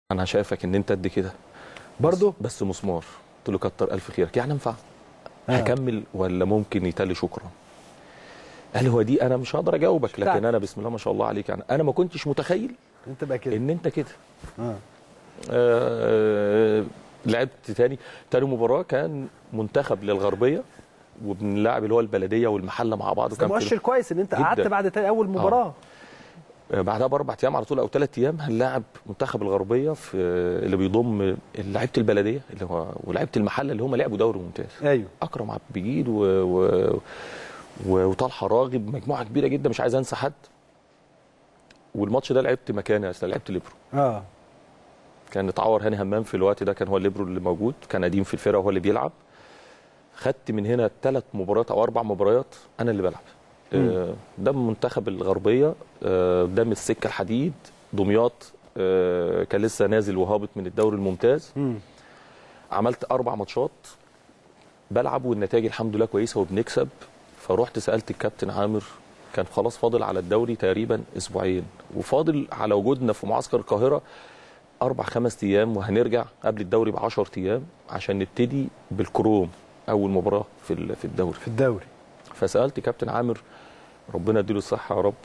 انا شايفك ان انت قد كده برضه بس, بس مسمار قلت له كتر الف خيرك يعني انفع آه. هكمل ولا ممكن يتالي شكرا قال هو دي انا مش هقدر اجاوبك لكن بتاعتك. انا بسم الله ما شاء الله عليك يعني انا ما كنتش متخيل انت بقى كده ان انت كده اه آه، لعبت تاني تاني مباراه كان منتخب للغربيه وبنلعب اللي هو البلديه والمحله مع بعض بس ده وكان مؤشر كويس ان انت جداً. قعدت بعد تاني اول مباراه آه، بعدها باربع ايام على طول او ثلاث ايام هنلاعب منتخب الغربيه في اللي بيضم لعيبه البلديه اللي هو ولعيبه المحله اللي هم لعبوا دوري ممتاز ايوه اكرم عبد المجيد و... و... و... وطلحه راغب مجموعه كبيره جدا مش عايز انسى حد والماتش ده لعبت مكاني اصلا لعبت ليبرو اه كان اتعور هاني همام في الوقت ده كان هو الليبرو اللي موجود كان قديم في الفرقه وهو اللي بيلعب خدت من هنا ثلاث مباريات او اربع مباريات انا اللي بلعب آه، ده من منتخب الغربيه آه، ده من السكه الحديد دمياط آه، كان لسه نازل وهابط من الدوري الممتاز امم عملت اربع ماتشات بلعب والنتائج الحمد لله كويسه وبنكسب فروحت سالت الكابتن عامر كان خلاص فاضل على الدوري تقريبا اسبوعين وفاضل على وجودنا في معسكر القاهره اربع خمس ايام وهنرجع قبل الدوري ب 10 ايام عشان نبتدي بالكروم اول مباراه في ال- في الدوري في الدوري فسالت كابتن عامر ربنا يديله الصحه يا رب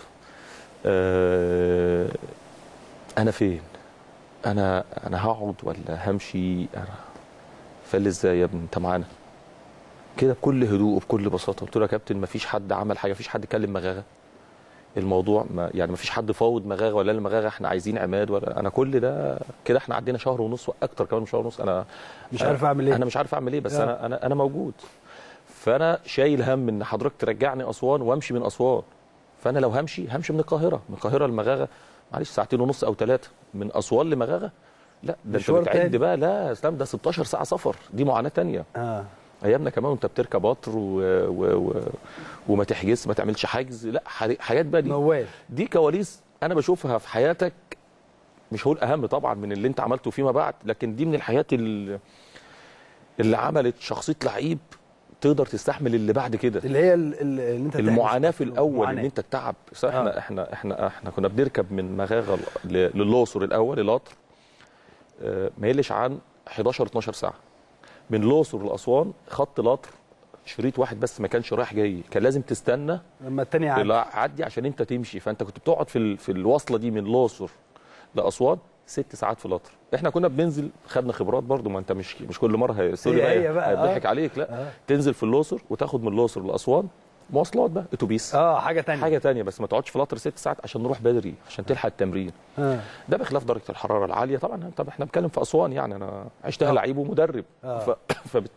آه انا فين انا انا هقعد ولا همشي انا فقال لي ازاي يا ابني انت معانا كده بكل هدوء وبكل بساطه قلت له يا كابتن ما فيش حد عمل حاجه ما فيش حد كلم مغاغه الموضوع ما يعني ما فيش حد فاوض مغاغه ولا قال مغاغه احنا عايزين عماد ولا انا كل ده كده احنا عدينا شهر ونص واكتر كمان من شهر ونص انا مش عارف اعمل ايه انا مش عارف اعمل ايه بس آه. انا انا انا موجود فانا شايل هم ان حضرتك ترجعني اسوان وامشي من اسوان فانا لو همشي همشي من القاهره من القاهره لمغاغه معلش ساعتين ونص او ثلاثه من اسوان لمغاغه لا ده انت مشوار بتعد تاني. بقى لا يا اسلام ده 16 ساعه سفر دي معاناه تانية اه ايامنا كمان وانت بتركب قطر و... و... و... وما تحجز ما تعملش حجز لا ح- حاجات بقى دي موال دي كواليس انا بشوفها في حياتك مش هقول اهم طبعا من اللي انت عملته فيما بعد لكن دي من الحاجات اللي, اللي عملت شخصيه لعيب تقدر تستحمل اللي بعد كده اللي هي ال- ال- اللي انت المعاناه في الاول المعاناة. ان انت التعب صح احنا آه. احنا احنا احنا كنا بنركب من مغاغه ل- للاقصر الاول القطر آه، ما يقلش عن 11 12 ساعه من الاقصر لاسوان خط القطر شريط واحد بس ما كانش رايح جاي كان لازم تستنى لما التاني عاد لا عدي عشان انت تمشي فانت كنت بتقعد في ال- في الوصله دي من الاقصر لاسوان ست ساعات في القطر احنا كنا بننزل خدنا خبرات برضو ما انت مش مش كل مره هي سوري هي- هي بقى، هيضحك آه. عليك لا آه. تنزل في الاقصر وتاخد من الاقصر لاسوان مواصلات بقى اتوبيس اه حاجه تانية حاجه تانية بس ما تقعدش في القطر ست ساعات عشان نروح بدري عشان تلحق التمرين اه ده بخلاف درجه الحراره العاليه طبعا طب احنا بنتكلم في اسوان يعني انا عشتها آه. لعيب ومدرب آه. ف... فبت...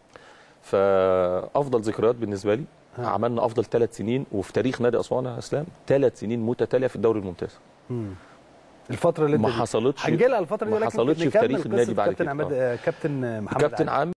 فافضل ذكريات بالنسبه لي آه. عملنا افضل ثلاث سنين وفي تاريخ نادي اسوان يا اسلام ثلاث سنين متتاليه في الدوري الممتاز مم. الفتره اللي انت ما دي. حصلتش هنجي لها الفتره دي ما ولكن حصلتش في نكمل تاريخ النادي قصة بعد كابتن كده. عماد آه، كابتن محمد كابتن علي. عام